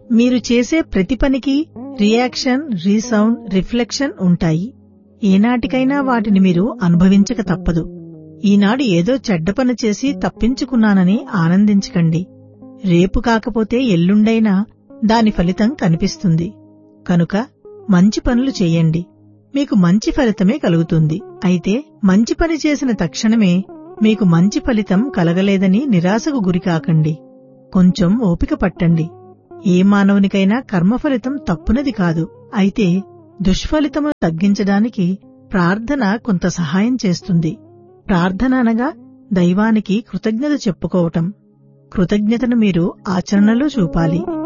మీరు చేసే ప్రతి పనికి రియాక్షన్ రీసౌండ్ రిఫ్లెక్షన్ ఉంటాయి ఏనాటికైనా వాటిని మీరు అనుభవించక తప్పదు ఈనాడు ఏదో చెడ్డ పని చేసి తప్పించుకున్నానని ఆనందించకండి రేపు కాకపోతే ఎల్లుండైనా దాని ఫలితం కనిపిస్తుంది కనుక మంచి పనులు చేయండి మీకు మంచి ఫలితమే కలుగుతుంది అయితే మంచి పని చేసిన తక్షణమే మీకు మంచి ఫలితం కలగలేదని నిరాశకు గురికాకండి కొంచెం ఓపిక పట్టండి ఏ మానవునికైనా కర్మఫలితం తప్పునది కాదు అయితే దుష్ఫలితము తగ్గించడానికి ప్రార్థన కొంత సహాయం చేస్తుంది ప్రార్థన అనగా దైవానికి కృతజ్ఞత చెప్పుకోవటం కృతజ్ఞతను మీరు ఆచరణలో చూపాలి